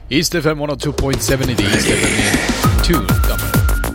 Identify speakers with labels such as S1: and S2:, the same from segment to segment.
S1: East FM 102.7 இது East FM 2 Tamil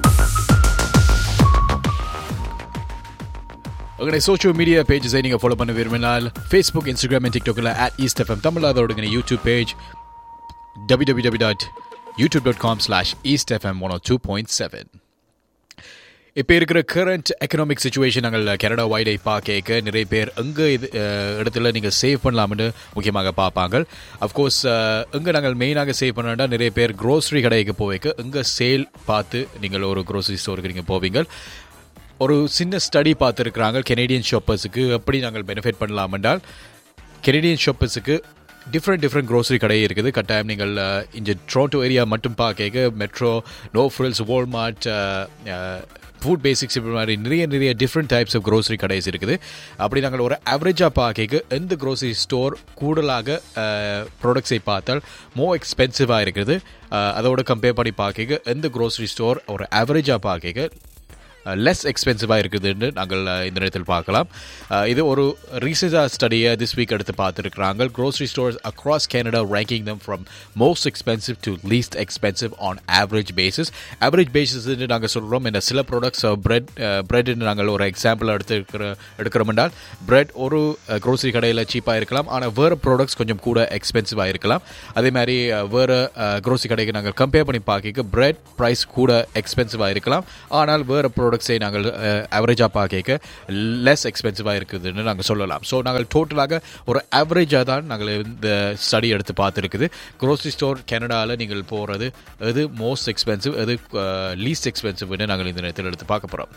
S1: உங்களுடைய social media பேஜஸை நீங்கள் ஃபாலோ பண்ண விரும்பினால் ஃபேஸ்புக் இன்ஸ்டாகிராம் அண்ட் டிக்டாக்கில் அட் ஈஸ்ட் எஃப்எம் தமிழ் அதோட YouTube page W W W dot YouTube dot com slash East FM one two point seven இப்போ இருக்கிற current economic situation நாங்கள் கனடா வைடை பார்க்க நிறைய பேர் எங்கே இது அஹ், இடத்துல நீங்கள் சேவ் பண்ணலாம்னு முக்கியமாக பார்ப்பாங்க அஃப்கோர்ஸ் எங்கே நாங்கள் மெயினாக சேவ் பண்ணா நிறைய பேர் க்ரோசரி கடைக்கு போவைக்கு எங்கே சேல் பார்த்து நீங்கள் ஒரு க்ரோசரி ஸ்டோருக்கு நீங்கள் போவீங்க ஒரு சின்ன ஸ்டடி பார்த்துருக்குறாங்க கெனேடியன் ஷாப்பர்ஸுக்கு எப்படி நாங்கள் பெனிஃபிட் பண்ணலாம் என்றால் கெனடியன் ஷாப்பர்ஸுக்கு டிஃப்ரெண்ட் டிஃப்ரெண்ட் க்ரோசரி கடை இருக்குது கட்டாயம் நீங்கள் அஹ், இந்த ட்ரோட்டோ ஏரியா மட்டும் பார்க்க Metro No Frills Walmart Food Basics இப்படி மாதிரி நிறைய நிறைய டிஃப்ரெண்ட் டைப்ஸ் ஆஃப் க்ரோசரி கடைஸ் இருக்குது அப்படி நாங்கள் ஒரு ஆவரேஜாக பார்க்க எந்த க்ரோசரி ஸ்டோர் கூடுதலாக ப்ராடக்ட்ஸை பார்த்தால் மோ எக்ஸ்பென்சிவாக இருக்குது அஹ், அதோட கம்பேர் பண்ணி பார்க்க எந்த க்ரோசரி ஸ்டோர் ஒரு ஆவரேஜாக பார்க்க லெஸ் எக்ஸ்பென்சிவாக இருக்குதுன்னு நாங்கள் அஹ், இந்த நேரத்தில் பார்க்கலாம் அஹ், இது ஒரு ரீசெண்டாக ஸ்டடியை திஸ் வீக் எடுத்து பார்த்துருக்குறாங்க grocery stores across Canada ranking them from most expensive to least expensive on average basis average பேசிஸ்ன்னு நாங்கள் சொல்கிறோம் இந்த சில ப்ராடக்ட்ஸ் பிரெட் பிரெட்னு நாங்கள் ஒரு எக்ஸாம்பிள் எடுத்து இருக்கிற எடுக்கிறோம் என்றால் பிரெட் ஒரு க்ரோசரி கடையில் சீப்பாக இருக்கலாம் ஆனால் வேறு ப்ராடக்ட்ஸ் கொஞ்சம் கூட எக்ஸ்பென்சிவாக இருக்கலாம் அதே மாதிரி அஹ், வேறு க்ரோசரி கடைக்கு நாங்கள் கம்பேர் பண்ணி பார்க்க பிரெட் ப்ரைஸ் கூட எக்ஸ்பென்சிவாக இருக்கலாம் ஆனால் வேறு ப்ராடக்ட்ஸை நாங்கள் ஆவரேஜாக பார்க்க லெஸ் எக்ஸ்பென்சிவாக இருக்குதுன்னு நாங்கள் சொல்லலாம் ஸோ நாங்கள் டோட்டலாக ஒரு ஆவரேஜாக தான் நாங்கள் இந்த ஸ்டடி எடுத்து பார்த்துருக்குது க்ரோசரி ஸ்டோர் கனடாவில் நீங்கள் போகிறது எது மோஸ்ட் எக்ஸ்பென்சிவ் எது லீஸ்ட் எக்ஸ்பென்சிவ்னு நாங்கள் இந்த நேரத்தில் எடுத்து பார்க்க போகிறோம்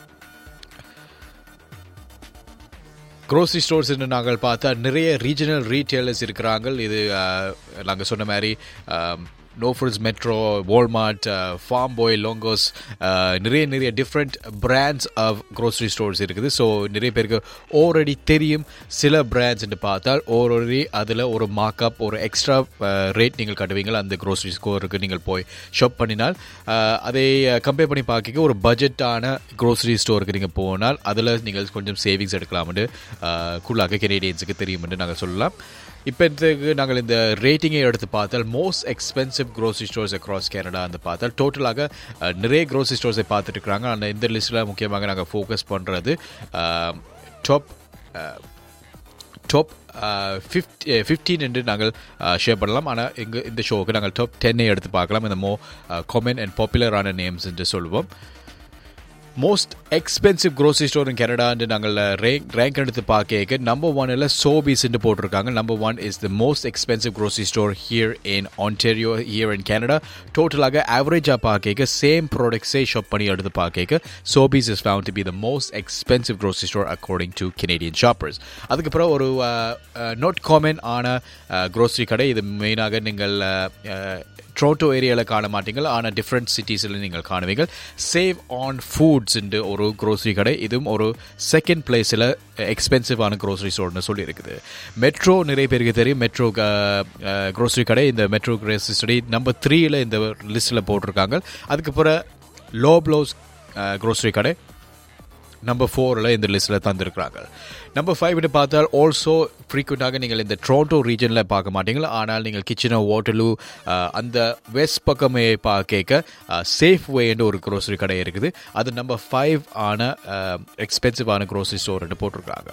S1: க்ரோசரி ஸ்டோர்ஸ் நாங்கள் பார்த்தா நிறைய ரீஜனல் ரீட்டெயிலர்ஸ் இருக்கிறாங்க இது நாங்கள் சொன்ன மாதிரி No Frills Metro Walmart Farm Boy Longo's நிறைய நிறைய different brands of grocery stores இருக்குது ஸோ நிறைய பேருக்கு ஆல்ரெடி தெரியும் சில பிராண்ட்ஸ்ன்னு பார்த்தால் ஆல்ரெடி அதில் ஒரு மார்க்அப் ஒரு எக்ஸ்ட்ரா ரேட் நீங்கள் கட்டுவீங்க அந்த க்ரோசரி ஸ்டோருக்கு நீங்கள் போய் ஷாப் பண்ணினால் அஹ், அதை கம்பேர் பண்ணி பார்க்க ஒரு பட்ஜெட்டான க்ரோசரி ஸ்டோருக்கு நீங்கள் போனால் அதில் நீங்கள் கொஞ்சம் சேவிங்ஸ் எடுக்கலாம்னு அஹ், கூடுதலாக கெனேடியன்ஸுக்கு தெரியும்னு நாங்கள் சொல்லலாம் இப்போ இதுக்கு நாங்கள் இந்த ரேட்டிங்கை எடுத்து பார்த்தால் most expensive grocery stores across Canada வந்து பார்த்தால் டோட்டலாக அஹ், நிறைய க்ரோசரி ஸ்டோர்ஸை பார்த்துட்டு இருக்கிறாங்க அந்த இந்த லிஸ்ட்டில் முக்கியமாக நாங்கள் ஃபோக்கஸ் பண்ணுறது டாப் டாப் ஃபிஃப்டி ஃபிஃப்டீன் என்று நாங்கள் ஷேர் பண்ணலாம் ஆனால் எங்கள் இந்த ஷோவுக்கு நாங்கள் டாப் டென்னை எடுத்து பார்க்கலாம் இந்த மோ காமன் அண்ட் பாப்புலரான நேம்ஸ் என்று சொல்லுவோம் most expensive grocery store in கனடான்னு நாங்கள் ரேங்க் ரேங்க் எடுத்து பார்க்க நம்பர் ஒன்னில் சோபீஸ்ன்னு போட்டிருக்காங்க number one is the most expensive grocery store here in Ontario here in Canada டோட்டலாக ஆவரேஜாக பார்க்க சேம் ப்ராடக்ட்ஸே ஷாப் பண்ணி எடுத்து பார்க்க Sobeys is found to be the most expensive grocery store according to Canadian shoppers அதுக்கப்புறம் ஒரு நாட் காமன் ஆன க்ரோசரி கடை இது மெயினாக நீங்கள் ட்ரோட்டோ ஏரியாவில் காண மாட்டீங்க ஆனால் டிஃப்ரெண்ட் சிட்டிஸில் நீங்கள் காணுவீங்க சேவ் ஆன் ஃபுட்ஸ்ன்ற ஒரு க்ரோசரி கடை இதுவும் ஒரு செகண்ட் பிளேஸில் எக்ஸ்பென்சிவான க்ரோசரி ஸ்டோர்னு சொல்லியிருக்குது மெட்ரோ நிறைய பேருக்கு தெரியும் மெட்ரோ க்ரோசரி கடை இந்த மெட்ரோ க்ரோசரி ஸ்டடி நம்பர் த்ரீயில் இந்த லிஸ்ட்டில் போட்டிருக்காங்க அதுக்கப்புறம் லோ ப்ளவுஸ் க்ரோசரி கடை நம்பர் ஃபோரில் இந்த லிஸ்ட்டில் தந்திருக்கிறாங்க நம்பர் ஃபைவ்னு பார்த்தால் ஆல்சோ ஃப்ரீக்வெண்ட்டாக நீங்கள் இந்த ட்ரோண்டோ ரீஜனில் பார்க்க மாட்டீங்களா ஆனால் நீங்கள் கிச்சனோ ஓட்டலு அந்த வெஸ்ட் பக்கமே பார்க்க சேஃப் வேன்னு ஒரு க்ரோசரி கடை இருக்குது அது நம்பர் ஃபைவ் ஆன எக்ஸ்பென்சிவான க்ரோசரி ஸ்டோர்னு போட்டிருக்காங்க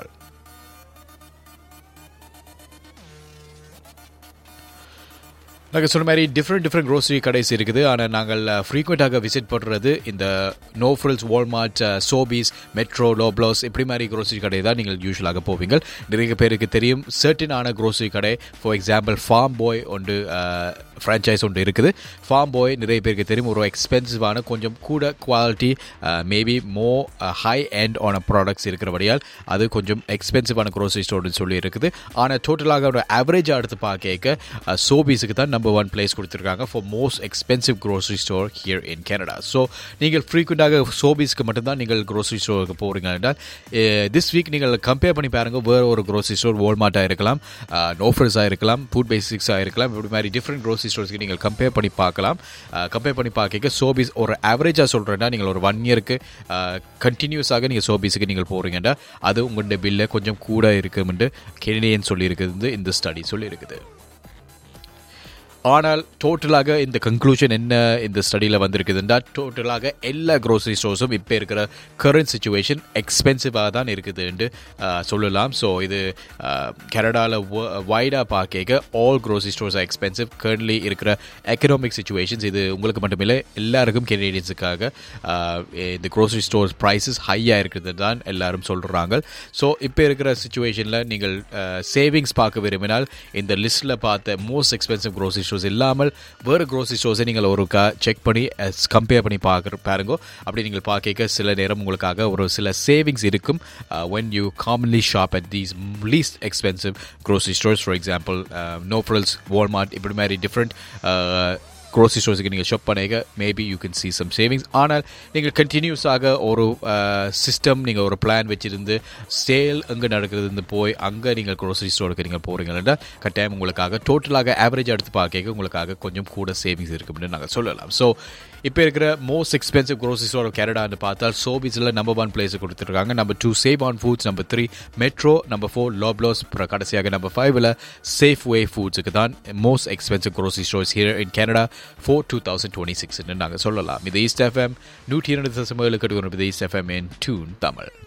S1: நாங்கள் சொன்ன மாதிரி டிஃப்ரெண்ட் டிஃப்ரெண்ட் க்ரோசரி கடைஸ் இருக்குது ஆனால் நாங்கள் ஃப்ரீக்வெண்ட்டாக விசிட் பண்ணுறது இந்த No Frills Walmart Sobeys Metro Loblaws இப்படி மாதிரி க்ரோசரி கடை தான் நீங்கள் யூஸ்வலாக போவீங்க நிறைய பேருக்கு தெரியும் சர்டினான க்ரோசரி கடை ஃபார் எக்ஸாம்பிள் ஃபார்ம் பாய் ஒன்று ஃப்ரான்ச்சைஸ் ஒன்று இருக்குது ஃபார்ம் பாய் நிறைய பேருக்கு தெரியும் ஒரு எக்ஸ்பென்சிவான கொஞ்சம் கூட quality maybe more high and ஆன ப்ராடக்ட்ஸ் இருக்கிறபடியால் அது கொஞ்சம் எக்ஸ்பென்சிவான க்ரோசரி ஸ்டோர்னு சொல்லி இருக்குது ஆனால் டோட்டலாக ஒரு ஆவரேஜாக எடுத்து பார்க்க சோபீஸுக்கு தான் நம்பர் ஒன் பிளேஸ் கொடுத்துருக்காங்க for most expensive grocery store here in Canada so நீங்கள் ஃப்ரீக்வெண்ட்டாக சோபீஸ்க்கு மட்டும்தான் நீங்கள் க்ரோசரி ஸ்டோருக்கு போகிறீங்க என்றால் திஸ் வீக் நீங்கள் கம்பேர் பண்ணி பாருங்க வேறு ஒரு க்ரோசரி ஸ்டோர் வால்மார்ட்டாக இருக்கலாம் நோஃபர்ஸாக இருக்கலாம் ஃபுட் பேசிக்ஸாக இருக்கலாம் இப்படி மாதிரி டிஃப்ரெண்ட் க்ரோசரி ஸ்டோர்ஸ்க்கு நீங்கள் கம்பேர் பண்ணி பார்க்கலாம் கம்பேர் பண்ணி பார்க்க சோபீஸ் ஒரு ஆவரேஜாக சொல்கிறேன்னா நீங்கள் ஒரு ஒன் இயருக்கு கண்டினியூஸாக நீங்கள் சோபீஸுக்கு நீங்கள் போகிறீங்கன்னா அது உங்களுடைய பில்லை கொஞ்சம் கூட இருக்குமென்று கெனடியன் சொல்லியிருக்குது இந்த ஸ்டடி சொல்லியிருக்குது ஆனால் டோட்டலாக இந்த கன்க்ளூஷன் என்ன இந்த ஸ்டடியில் வந்திருக்குதுன்னா டோட்டலாக எல்லா க்ரோசரி ஸ்டோர்ஸும் இப்போ இருக்கிற கரண்ட் சுச்சுவேஷன் எக்ஸ்பென்சிவாக தான் இருக்குதுன்னு சொல்லலாம் ஸோ இது கனடாவில் வைடாக பார்க்க all grocery stores are expensive currently இருக்கிற எக்கனாமிக் சுச்சுவேஷன்ஸ் இது உங்களுக்கு மட்டுமில்லை எல்லாருக்கும் கெனடியன்ஸுக்காக இந்த க்ரோசரி ஸ்டோர்ஸ் ப்ரைஸஸ் ஹையாக இருக்குது தான் எல்லாரும் சொல்கிறாங்க ஸோ இப்போ இருக்கிற சுச்சுவேஷனில் நீங்கள் சேவிங்ஸ் பார்க்க விரும்பினால் இந்த லிஸ்ட்டில் பார்த்த மோஸ்ட் எக்ஸ்பென்சிவ் க்ரோசரி ஸ்டோர்ஸ் இல்லாமல் வேறு க்ரோசரி ஸ்டோர்ஸை நீங்கள் ஒரு கா செக் பண்ணி கம்பேர் பண்ணி பார்க்குற பாருங்க அப்படி நீங்கள் பார்க்க சில நேரம் உங்களுக்காக ஒரு சில சேவிங்ஸ் இருக்கும் when you commonly shop at these least expensive grocery stores for example No Frills Walmart இப்படி மாதிரி டிஃப்ரெண்ட் க்ரோசரி ஸ்டோர்ஸுக்கு நீங்கள் ஷாப் பண்ணிக்க maybe you can see some savings ஆனால் நீங்கள் கண்டினியூஸாக ஒரு சிஸ்டம் நீங்கள் ஒரு பிளான் வச்சுருந்து சேல் எங்கே நடக்குதுன்னு போய் அங்கே நீங்கள் க்ரோசரி ஸ்டோருக்கு நீங்கள் போகிறீங்கன்னா கட்டாயம் உங்களுக்காக டோட்டலாக ஆவரேஜ் எடுத்து பார்க்க உங்களுக்காக கொஞ்சம் கூட சேவிங்ஸ் இருக்கும்னு நாங்கள் சொல்லலாம் ஸோ இப்போ இருக்கிற மோஸ்ட் எக்ஸ்பென்சிவ் க்ரோசரி ஸ்டோர் கனடான்னு பார்த்தால் சோபிஸில் நம்பர் ஒன் பிளேஸ் கொடுத்துருக்காங்க number two Save On Foods number three Metro number four Loblaws அப்புறம் கடைசியாக நம்பர் ஃபைவ்ல சேஃப் வே ஃபுட்ஸுக்கு தான் most expensive grocery stores here in Canada for two thousand twenty சிக்ஸ்னு நாங்கள் சொல்லலாம் இது ஈஸ்ட் எஃப்எம் நூற்றி இரண்டு தசம் ஏழு கட்டு ஈஸ்ட் எஃப்எம் இன் டூன் தமிழ்